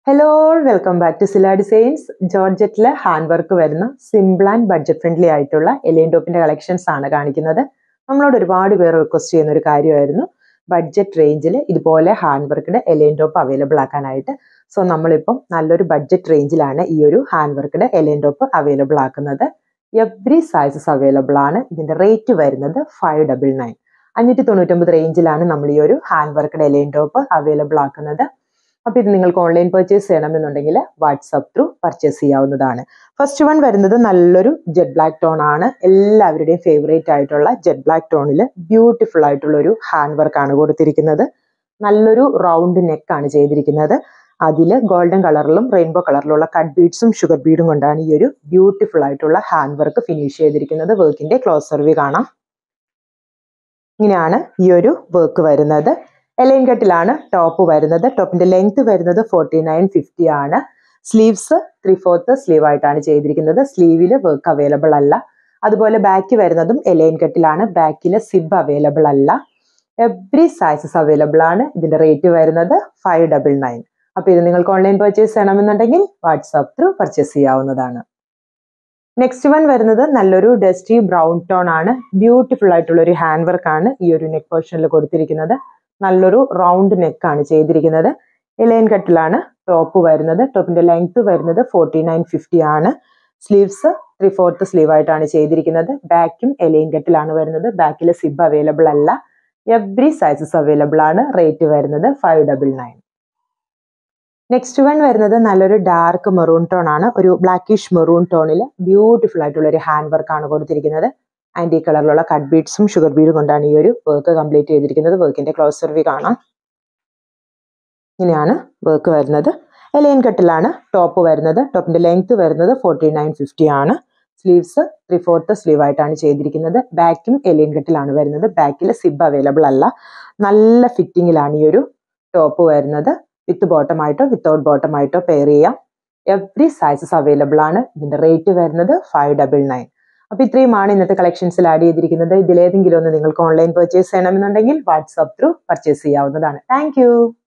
hello welcome back to Sila designs ജോർജറ്റിലെ hand work വരുന്ന simple and budget friendly ആയിട്ടുള്ള A line ടോപ്പിന്റെ കളക്ഷൻസ് ആണ് കാണിക്കുന്നത് നമ്മളോട് ഒരുപാട് പേർ റിക്വസ്റ്റ് ചെയ്യുന്ന ഒരു കാര്യമായിരുന്നു ബഡ്ജറ്റ് റേഞ്ചിൽ ഇതുപോലെ ഹാൻഡ് വർക്കിന്റെ എലിയൻ ടോപ്പ് അവൈലബിൾ ആക്കാനായിട്ട് സോ നമ്മളിപ്പം നല്ലൊരു ബഡ്ജറ്റ് റേഞ്ചിലാണ് ഈ ഒരു ഹാൻഡ് വർക്കിന്റെ എലിയൻ ടോപ്പ് അവൈലബിൾ ആക്കുന്നത് എവ്രി സൈസസ് അവൈലബിൾ ആണ് ഇതിന്റെ റേറ്റ് വരുന്നത് ഫൈവ് ഡബിൾ നയൻ അഞ്ഞൂറ്റി തൊണ്ണൂറ്റൊമ്പത് റേഞ്ചിലാണ് നമ്മൾ ഈ ഒരു ഹാൻഡ് വർക്കിന്റെ എലിയൻ ടോപ്പ് അവൈലബിൾ ആക്കുന്നത് അപ്പോൾ ഇത് നിങ്ങൾക്ക് ഓൺലൈൻ പർച്ചേസ് ചെയ്യണമെന്നുണ്ടെങ്കിൽ വാട്സപ്പ് ത്രൂ പർച്ചേസ് ചെയ്യാവുന്നതാണ് ഫസ്റ്റ് വൺ വരുന്നത് നല്ലൊരു ജെറ്റ് ബ്ലാക്ക് ടോൺ ആണ് എല്ലാവരുടെയും ഫേവറേറ്റ് ആയിട്ടുള്ള ജെറ്റ് ബ്ലാക്ക് ടോണിൽ ബ്യൂട്ടിഫുൾ ആയിട്ടുള്ള ഒരു ഹാൻഡ് വർക്ക് ആണ് കൊടുത്തിരിക്കുന്നത് നല്ലൊരു റൗണ്ട് നെക്ക് ആണ് ചെയ്തിരിക്കുന്നത് അതിൽ ഗോൾഡൻ കളറിലും റെയിൻബോ കളറിലുള്ള കട്ട് ബീഡ്സും ഷുഗർ ബീഡും കൊണ്ടാണ് ഈ ഒരു ബ്യൂട്ടിഫുൾ ആയിട്ടുള്ള ഹാൻഡ് വർക്ക് ഫിനിഷ് ചെയ്തിരിക്കുന്നത് വർക്കിന്റെ ക്ലോസ് സർവി കാണാം ഇങ്ങനെയാണ് ഈ ഒരു വർക്ക് വരുന്നത് എലൈൻ കട്ടിലാണ് ടോപ്പ് വരുന്നത് ടോപ്പിന്റെ ലെങ്ത് വരുന്നത് ഫോർട്ടി നയൻ ഫിഫ്റ്റി ആണ് സ്ലീവ്സ് ത്രീ ഫോർത്ത് സ്ലീവ് ആയിട്ടാണ് ചെയ്തിരിക്കുന്നത് സ്ലീവിൽ വർക്ക് അവൈലബിൾ അല്ല അതുപോലെ ബാക്ക് വരുന്നതും എലൈൻ കട്ടിലാണ് ബാക്കിൽ സിബ് അവൈലബിൾ അല്ല എവ്രി സൈസസ് അവൈലബിൾ ആണ് ഇതിന്റെ റേറ്റ് വരുന്നത് ഫൈവ് ഡബിൾ നയൻ അപ്പൊ ഇത് നിങ്ങൾക്ക് ഓൺലൈൻ പർച്ചേസ് ചെയ്യണമെന്നുണ്ടെങ്കിൽ വാട്സാപ്പ് ത്രൂ പർച്ചേസ് ചെയ്യാവുന്നതാണ് നെക്സ്റ്റ് വൺ വരുന്നത് നല്ലൊരു ഡസ്റ്റി ബ്രൗൺ ടോൺ ആണ് ബ്യൂട്ടിഫുൾ ആയിട്ടുള്ള ഒരു ഹാൻഡ് വർക്ക് ആണ് ഈ ഒരു നെക്ക് പോർഷനിൽ കൊടുത്തിരിക്കുന്നത് നല്ലൊരു റൗണ്ട് നെക്ക് ആണ് ചെയ്തിരിക്കുന്നത് എലൈൻ കട്ടിലാണ് ടോപ്പ് വരുന്നത് ടോപ്പിന്റെ ലെങ്ത് വരുന്നത് ഫോർട്ടി നയൻ ഫിഫ്റ്റി ആണ് സ്ലീവ്സ് ത്രീ ഫോർത്ത് സ്ലീവ് ആയിട്ടാണ് ചെയ്തിരിക്കുന്നത് ബാക്കും എലൈൻ കട്ടിലാണ് വരുന്നത് ബാക്കിൽ സിബ് അവൈലബിൾ അല്ല എവ്രി സൈസസ് അവൈലബിൾ ആണ് റേറ്റ് വരുന്നത് five double nine next one വരുന്നത് നല്ലൊരു ഡാർക്ക് മെറൂൺ ടോൺ ആണ് ഒരു ബ്ലാക്കിഷ് മെറൂൺ ടോണിൽ ബ്യൂട്ടിഫുൾ ആയിട്ടുള്ള ഒരു ഹാൻഡ് വർക്ക് ആണ് കൊടുത്തിരിക്കുന്നത് ആൻറ്റി കളറിലുള്ള കട്ട് ബീഡ്സും ഷുഗർ ബീഡും കൊണ്ടാണ് ഈ ഒരു വർക്ക് കംപ്ലീറ്റ് ചെയ്തിരിക്കുന്നത് വർക്കിന്റെ ക്ലോസ് സർവി കാണാം ഇങ്ങനെയാണ് വർക്ക് വരുന്നത് എലൈൻ കട്ടിലാണ് ടോപ്പ് വരുന്നത് ടോപ്പിന്റെ ലെങ്ത് വരുന്നത് ഫോർട്ടി നയൻ ഫിഫ്റ്റി ആണ് സ്ലീവ്സ് ത്രീ ഫോർത്ത് സ്ലീവ് ആയിട്ടാണ് ചെയ്തിരിക്കുന്നത് ബാക്കും എലൈൻ കട്ടിലാണ് വരുന്നത് ബാക്കിൽ സിബ് അവൈലബിൾ അല്ല നല്ല ഫിറ്റിങ്ങിലാണ് ഈ ഒരു ടോപ്പ് വരുന്നത് വിത്ത് ബോട്ടം ആയിട്ടോ വിത്തൗട്ട് ബോട്ടം ആയിട്ടോ പെയർ ചെയ്യാം എവ്രി സൈസസ് അവൈലബിൾ ആണ് ഇതിന്റെ റേറ്റ് വരുന്നത് ഫൈവ് ഡബിൾ നയൻ അപ്പൊ ഇത്രയുമാണ് ഇന്നത്തെ കളക്ഷൻസിൽ ആഡ് ചെയ്തിരിക്കുന്നത് ഇതിലേതെങ്കിലും ഒന്ന് നിങ്ങൾക്ക് ഓൺലൈൻ പർച്ചേസ് ചെയ്യണമെന്നുണ്ടെങ്കിൽ വാട്സാപ്പ് ത്രൂ പർച്ചേസ് ചെയ്യാവുന്നതാണ് താങ്ക്